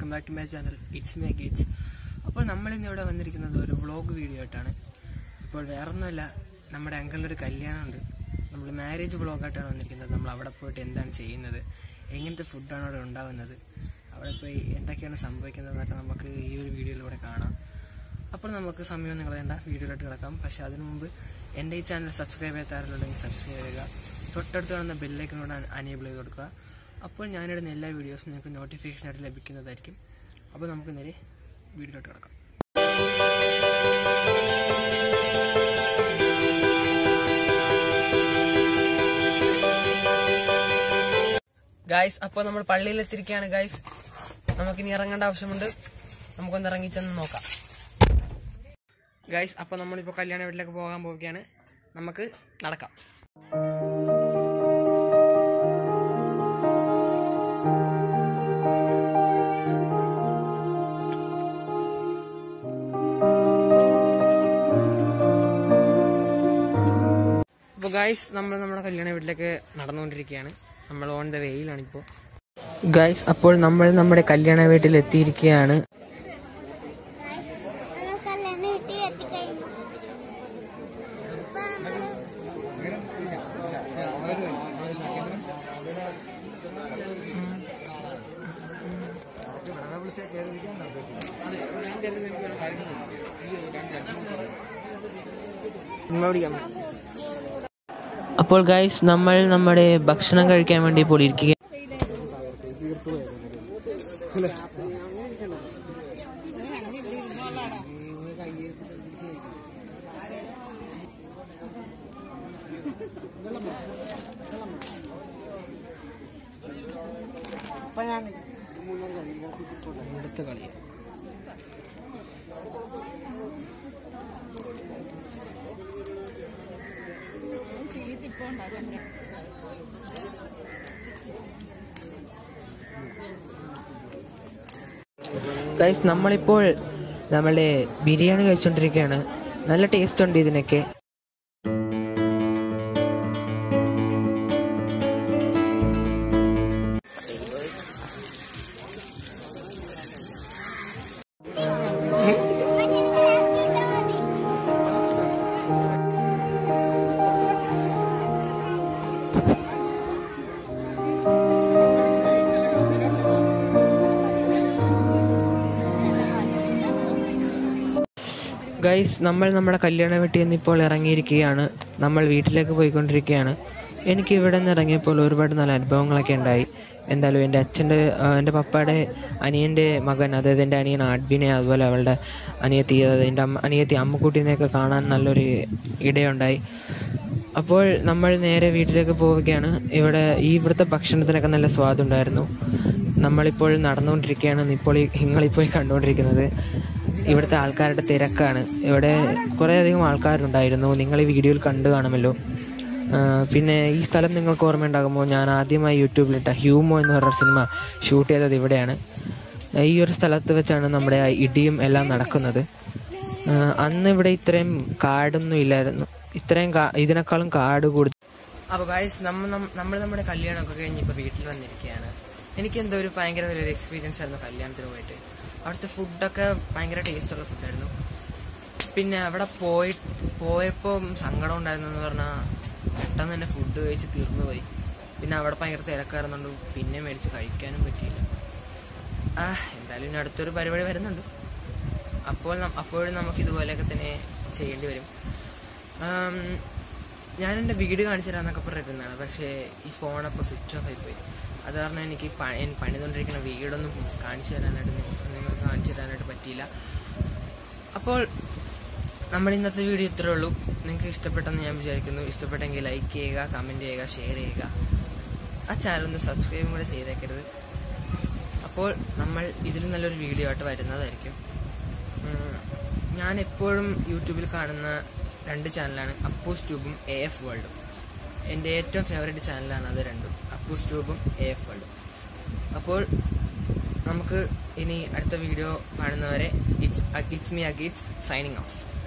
welcome back to my channel it's my ഗേറ്റ്സ് അപ്പോൾ നമ്മളിന്ന് ഇവിടെ വന്നിരിക്കുന്നത് ഒരു വ്ളോഗ് വീഡിയോ ആയിട്ടാണ് ഇപ്പോൾ വേറൊന്നുമല്ല നമ്മുടെ അങ്കിളിൻ്റെ ഒരു കല്യാണമുണ്ട് നമ്മൾ മാരേജ് വ്ളോഗായിട്ടാണ് വന്നിരിക്കുന്നത് നമ്മൾ അവിടെ പോയിട്ട് എന്താണ് ചെയ്യുന്നത് എങ്ങനത്തെ ഫുഡാണ് അവിടെ ഉണ്ടാകുന്നത് അവിടെ പോയി എന്തൊക്കെയാണ് സംഭവിക്കുന്നതെന്നൊക്കെ നമുക്ക് ഈ ഒരു വീഡിയോയിലൂടെ കാണാം അപ്പോൾ നമുക്ക് സമയം നിങ്ങൾ വേണ്ട വീഡിയോയിലോട്ട് കിടക്കാം പക്ഷേ അതിനു മുമ്പ് എൻ്റെ ഈ ചാനൽ സബ്സ്ക്രൈബ് ചെയ്യാത്താറുണ്ടെങ്കിൽ സബ്സ്ക്രൈബ് ചെയ്യുക തൊട്ടടുത്ത് കാണുന്ന ബെല്ലൈക്കനോട് അനേബിൾ ചെയ്ത് കൊടുക്കുക അപ്പോൾ ഞാനിടുന്ന എല്ലാ വീഡിയോസും നിങ്ങൾക്ക് നോട്ടിഫിക്കേഷനായിട്ട് ലഭിക്കുന്നതായിരിക്കും അപ്പോൾ നമുക്ക് നേരെ വീഡിയോയിലോട്ട് കിടക്കാം ഗായ്സ് അപ്പോൾ നമ്മൾ പള്ളിയിൽ എത്തിയിരിക്കുകയാണ് ഗായ്സ് നമുക്കിനി ഇറങ്ങേണ്ട ആവശ്യമുണ്ട് നമുക്കൊന്ന് ഇറങ്ങി ചെന്ന് നോക്കാം ഗായ്സ് അപ്പോൾ നമ്മളിപ്പോൾ കല്യാണ വീട്ടിലേക്ക് പോകാൻ പോവുകയാണ് നമുക്ക് നടക്കാം അപ്പോൾ ഗായ്സ് നമ്മൾ നമ്മുടെ കല്യാണ വീട്ടിലേക്ക് നടന്നുകൊണ്ടിരിക്കുകയാണ് നമ്മൾ ഓൺ ദ വേയിലാണ് ഇപ്പോൾ ഗായ്സ് അപ്പോൾ നമ്മൾ നമ്മുടെ കല്യാണ വീട്ടിൽ എത്തിയിരിക്കുകയാണ് ഞങ്ങൾ കല്യാണം വീട്ടിൽ എത്തിക്കഴിഞ്ഞു ഇപ്പൊ നമ്മള് അപ്പോൾ ഗായ്സ് നമ്മൾ നമ്മുടെ ഭക്ഷണം കഴിക്കാൻ വേണ്ടി ഇപ്പോൾ ഇരിക്കുക ഇവിടുത്തെ കളി ഗൈസ് നമ്മളിപ്പോൾ നമ്മളുടെ ബിരിയാണി കഴിച്ചുകൊണ്ടിരിക്കുകയാണ് നല്ല ടേസ്റ്റ് ഉണ്ട് ഇതിനൊക്കെ മറ്റേ ഇറക്കിയിട്ടാ മതി ഗൈസ് നമ്മൾ നമ്മുടെ കല്യാണ വീട്ടിൽ നിന്ന് ഇപ്പോൾ ഇറങ്ങിയിരിക്കുകയാണ് നമ്മൾ വീട്ടിലേക്ക് പോയിക്കൊണ്ടിരിക്കുകയാണ് എനിക്ക് ഇവിടെ നിന്ന് ഇറങ്ങിയപ്പോൾ ഒരുപാട് നല്ല അനുഭവങ്ങളൊക്കെ ഉണ്ടായി എന്തായാലും എൻ്റെ അച്ഛൻ്റെ ആ, എൻ്റെ പപ്പയുടെ അനിയൻ്റെ മകൻ അതായത് എൻ്റെ അനിയൻ ആഡ്ബിനെ അതുപോലെ അവളുടെ അനിയത്തി അതായത് എൻ്റെ അമ്മ അനിയത്തി അമ്മുക്കുട്ടീനെയൊക്കെ കാണാൻ നല്ലൊരു ഇടയുണ്ടായി അപ്പോൾ നമ്മൾ നേരെ വീട്ടിലേക്ക് പോവുകയാണ് ഇവിടെ ഈ ഇവിടുത്തെ ഭക്ഷണത്തിനൊക്കെ നല്ല സ്വാദുണ്ടായിരുന്നു നമ്മളിപ്പോൾ നടന്നുകൊണ്ടിരിക്കുകയാണ് ഇപ്പോൾ ഈ നിങ്ങളിപ്പോൾ ഈ കണ്ടുകൊണ്ടിരിക്കുന്നത് ഇവിടുത്തെ ആൾക്കാരുടെ തിരക്കാണ് ഇവിടെ കുറേയധികം ആൾക്കാരുണ്ടായിരുന്നു നിങ്ങൾ ഈ വീഡിയോയിൽ കണ്ടു കാണുമല്ലോ ആ, പിന്നെ ഈ സ്ഥലം നിങ്ങൾക്ക് ഓർമ്മയുണ്ടാകുമ്പോൾ ഞാൻ ആദ്യമായി യൂട്യൂബിലിട്ട ഹ്യൂമോ എന്ന് പറഞ്ഞ സിനിമ ഷൂട്ട് ചെയ്തത് ഇവിടെയാണ് ഈ ഒരു സ്ഥലത്ത് വെച്ചാണ് നമ്മുടെ ആ ഇടിയും എല്ലാം നടക്കുന്നത് ആ, അന്ന് ഇവിടെ ഇത്രയും കാടൊന്നും ഇല്ലായിരുന്നു ഇത്രയും കാ- ഇതിനേക്കാളും കാട് കൂടുതൽ അപ്പോൾ ഗായ്സ് നമ്മൾ നമ്മൾ നമ്മുടെ കല്യാണമൊക്കെ കഴിഞ്ഞ് ഇപ്പോൾ വീട്ടിൽ വന്നിരിക്കുകയാണ് എനിക്ക് എന്തോ ഒരു ഭയങ്കര വലിയൊരു എക്സ്പീരിയൻസ് ആയിരുന്നു കല്യാണത്തിന് പോയിട്ട് അവിടുത്തെ ഫുഡൊക്കെ ഭയങ്കര ടേസ്റ്റുള്ള ഫുഡായിരുന്നു പിന്നെ അവിടെ പോയി പോയപ്പോൾ സങ്കടം ഉണ്ടായിരുന്നു എന്ന് പറഞ്ഞാൽ പെട്ടെന്ന് തന്നെ ഫുഡ് കഴിച്ച് തീർന്നു പോയി പിന്നെ അവിടെ ഭയങ്കര തിരക്കായിരുന്നുണ്ട് പിന്നെ മേടിച്ച് കഴിക്കാനും പറ്റിയില്ല ആ എന്തായാലും ഇനി അടുത്തൊരു പരിപാടി വരുന്നുണ്ട് അപ്പോൾ നം- അപ്പോഴും നമുക്ക് ഇതുപോലെയൊക്കെ തന്നെ ചെയ്യേണ്ടി വരും ആം, ഞാൻ എൻ്റെ വീട് കാണിച്ചു തരാമെന്നൊക്കെ പറഞ്ഞിരുന്നതാണ് പക്ഷേ ഈ ഫോണപ്പോൾ സ്വിച്ച് ഓഫ് ആയിപ്പോയി അത് കാരണം എനിക്ക് പ- ഞാൻ പണിതുകൊണ്ടിരിക്കുന്ന വീടൊന്നും കാണിച്ചു തരാനായിട്ട് നി- നിങ്ങൾക്ക് കാണിച്ചു തരാനായിട്ട് പറ്റിയില്ല അപ്പോൾ നമ്മുടെ ഇന്നത്തെ വീഡിയോ ഇത്രേ ഉള്ളൂ നിങ്ങൾക്ക് ഇഷ്ടപ്പെട്ടെന്ന് ഞാൻ വിചാരിക്കുന്നു ഇഷ്ടപ്പെട്ടെങ്കിൽ ലൈക്ക് ചെയ്യുക കമൻറ്റ് ചെയ്യുക ഷെയർ ചെയ്യുക ആ ചാനൽ ഒന്ന് സബ്സ്ക്രൈബും കൂടെ ചെയ്തേക്കരുത് അപ്പോൾ നമ്മൾ ഇതിലും നല്ലൊരു വീഡിയോ ആയിട്ട് വരുന്നതായിരിക്കും ഉം, ഞാൻ എപ്പോഴും യൂട്യൂബിൽ കാണുന്ന രണ്ട് ചാനലാണ് അപ്പൂസ് ട്യൂബും എ എഫ് വേൾഡും എൻ്റെ ഏറ്റവും ഫേവറേറ്റ് ചാനലാണ് അത് രണ്ടും അപ്പൂസ് ട്യൂബും എ എഫ് വേൾഡും അപ്പോൾ നമുക്ക് ഇനി അടുത്ത വീഡിയോ കാണുന്നവരെ ഇറ്റ്സ് ഇറ്റ്സ് മീ അഗീറ്റ്സ് സൈനിങ് ഓഫ്